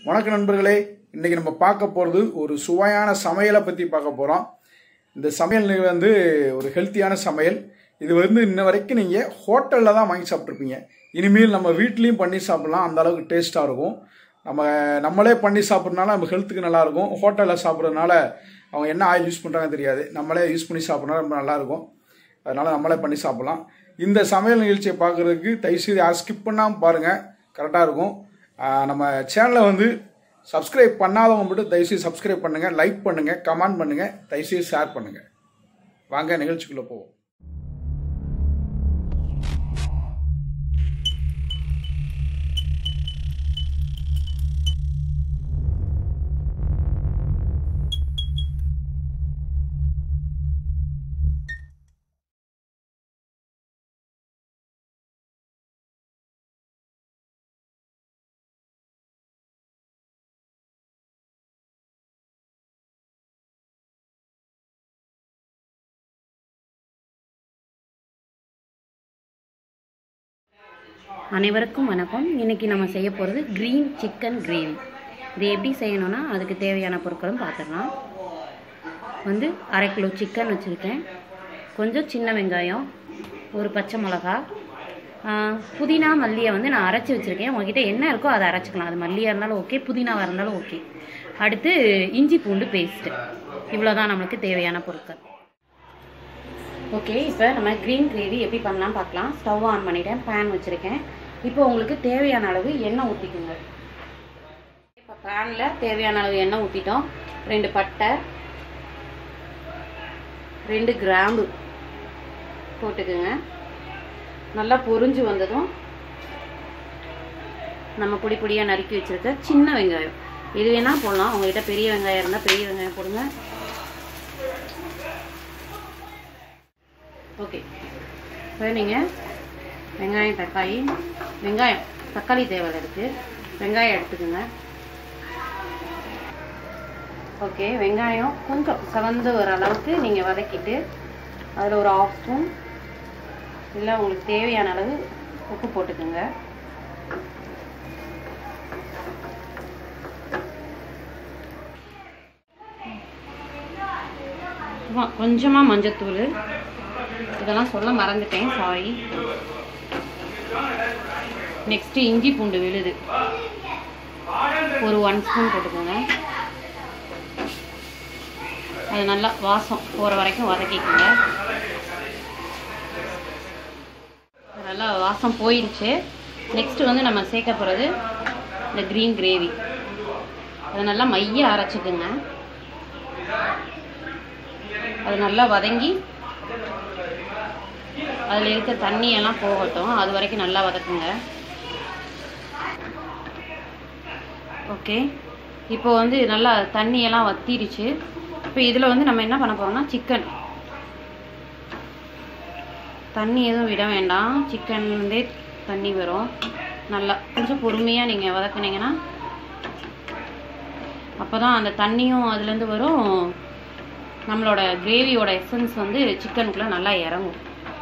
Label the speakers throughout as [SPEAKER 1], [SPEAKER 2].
[SPEAKER 1] வணக்கம் நண்பர்களே இன்னைக்கு நம்ம பார்க்க போகிறது ஒரு சுவையான சமையலை பற்றி பார்க்க போகிறோம் இந்த சமையல் நிகழ்வு வந்து ஒரு ஹெல்த்தியான சமையல் இது வந்து இன்ன வரைக்கும் நீங்கள் ஹோட்டலில் தான் வாங்கி சாப்பிட்ருப்பீங்க இனிமேல் நம்ம வீட்லேயும் பண்ணி சாப்பிட்லாம் அந்த அளவுக்கு டேஸ்ட்டாக இருக்கும் நம்ம நம்மளே பண்ணி சாப்பிட்றதுனால நம்ம ஹெல்த்துக்கு நல்லாயிருக்கும் ஹோட்டலில் சாப்பிட்றதுனால அவங்க என்ன ஆயில் யூஸ் பண்ணுறாங்கன்னு தெரியாது நம்மளே யூஸ் பண்ணி சாப்பிட்றதுனால ரொம்ப நல்லாயிருக்கும் அதனால் நம்மளே பண்ணி சாப்பிட்லாம் இந்த சமையல் நிகழ்ச்சியை பார்க்குறதுக்கு தயவுசெய்து யாரும் ஸ்கிப் பண்ணாமல் பாருங்கள் கரெக்டாக இருக்கும் ஆஹ் நம்ம சேனலை வந்து சப்ஸ்கிரைப் பண்ணாதவங்க மட்டும் தயவுசெய்து சப்ஸ்கிரைப் பண்ணுங்கள் லைக் பண்ணுங்கள் கமெண்ட் பண்ணுங்கள் தயவுசெய்து ஷேர் பண்ணுங்கள் வாங்க நிகழ்ச்சிக்குள்ளே போவோம்
[SPEAKER 2] அனைவருக்கும் வணக்கம் இன்னைக்கு நம்ம செய்ய போகிறது க்ரீன் சிக்கன் கிரேவி இது எப்படி செய்யணும்னா அதுக்கு தேவையான பொருட்களும் பார்த்துடலாம் வந்து அரை கிலோ சிக்கன் வச்சுருக்கேன் கொஞ்சம் சின்ன வெங்காயம் ஒரு பச்சை மிளகா ஆஹ், புதினா மல்லியை வந்து நான் அரைச்சி வச்சுருக்கேன் உங்ககிட்ட என்ன இருக்கோ அதை அரைச்சிக்கலாம் அது மல்லியாக இருந்தாலும் ஓகே புதினாவாக இருந்தாலும் ஓகே அடுத்து இஞ்சி பூண்டு பேஸ்ட்டு இவ்வளோ தான் நம்மளுக்கு தேவையான பொருட்கள் ஓகே இப்போ நம்ம க்ரீன் கிரேவி எப்படி பண்ணலாம் பார்க்கலாம் ஸ்டவ் ஆன் பண்ணிட்டேன் பேன் வச்சுருக்கேன் இப்போ உங்களுக்கு தேவையான அளவு எண்ணெய் ஊற்றிக்குங்க இப்போ பேனில் தேவையான அளவு எண்ணெய் ஊற்றிட்டோம் ரெண்டு பட்டை ரெண்டு கிராம்பு போட்டுக்குங்க நல்லா பொரிஞ்சு வந்ததும் நம்ம பொடி பொடியாக நறுக்கி வச்சுருக்க சின்ன வெங்காயம் எது வேணால் போடலாம் உங்ககிட்ட பெரிய வெங்காயம் இருந்தால் பெரிய வெங்காயம் போடுங்க ஓகே இப்போ நீங்கள் வெங்காயம் தக்காளி வெங்காயம் தக்காளி தேவை இருக்குது வெங்காயம் எடுத்துக்கோங்க ஓகே வெங்காயம் கொஞ்சம் செவந்து வர அளவுக்கு நீங்கள் வதக்கிட்டு அதில் ஒரு ஆஃப் ஸ்பூன் இல்லை உங்களுக்கு தேவையான அளவு உப்பு போட்டுக்கோங்க சும்மா கொஞ்சமாக மஞ்சத்தூள் இதெல்லாம் சொல்ல மறந்துட்டேன் சாரி நெக்ஸ்ட் இஞ்சி பூண்டு விழுது ஒரு ஒன் ஸ்பூன் போட்டுக்கோங்க அது நல்லா வாசம் போகிற வரைக்கும் வதக்கிக்கோங்க அது நல்லா வாசம் போயிடுச்சு நெக்ஸ்ட் வந்து நம்ம சேர்க்க போகிறது இந்த க்ரீன் கிரேவி அதை நல்லா மைய அரைச்சிக்குங்க அது நல்லா வதங்கி அதில் இருக்க தண்ணியெல்லாம் போகட்டும் அது வரைக்கும் நல்லா வதக்குங்க ஓகே இப்போ வந்து நல்லா தண்ணியெல்லாம் வத்திடுச்சு இப்போ இதில் வந்து நம்ம என்ன பண்ண போகிறோம்னா சிக்கன் தண்ணி எதுவும் விட வேண்டாம் சிக்கன்லேருந்தே தண்ணி வரும் நல்லா கொஞ்சம் பொறுமையாக நீங்கள் வதக்குனீங்கன்னா அப்போ தான் அந்த தண்ணியும் அதுலேருந்து வரும் நம்மளோட கிரேவியோட எசன்ஸ் வந்து சிக்கனுக்குள்ளே நல்லா இறங்கும்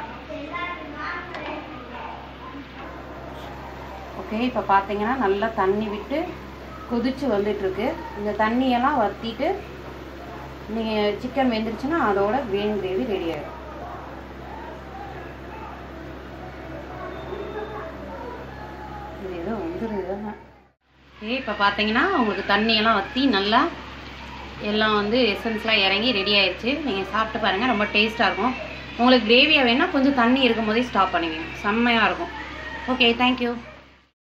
[SPEAKER 2] ஓகே இப்போ பார்த்தீங்கன்னா நல்லா தண்ணி விட்டு கொதிச்சு வந்துட்டுருக்கு இந்த தண்ணியெல்லாம் வற்றிட்டு நீங்கள் சிக்கன் வெந்துருச்சுன்னா அதோட கிரீன் கிரேவி ரெடி ஆகிடும் இது ஏதோ வந்துருது ஓகே இப்போ பார்த்தீங்கன்னா உங்களுக்கு தண்ணியெல்லாம் வற்றி நல்லா எல்லாம் வந்து எசன்ஸ்லாம் இறங்கி ரெடி ஆயிடுச்சு நீங்கள் சாப்பிட்டு பாருங்கள் ரொம்ப டேஸ்ட்டாக இருக்கும் உங்களுக்கு கிரேவியாக வேணால் கொஞ்சம் தண்ணி இருக்கும் போதே ஸ்டாப் பண்ணுவீங்க செம்மையாக இருக்கும் ஓகே தேங்க்யூ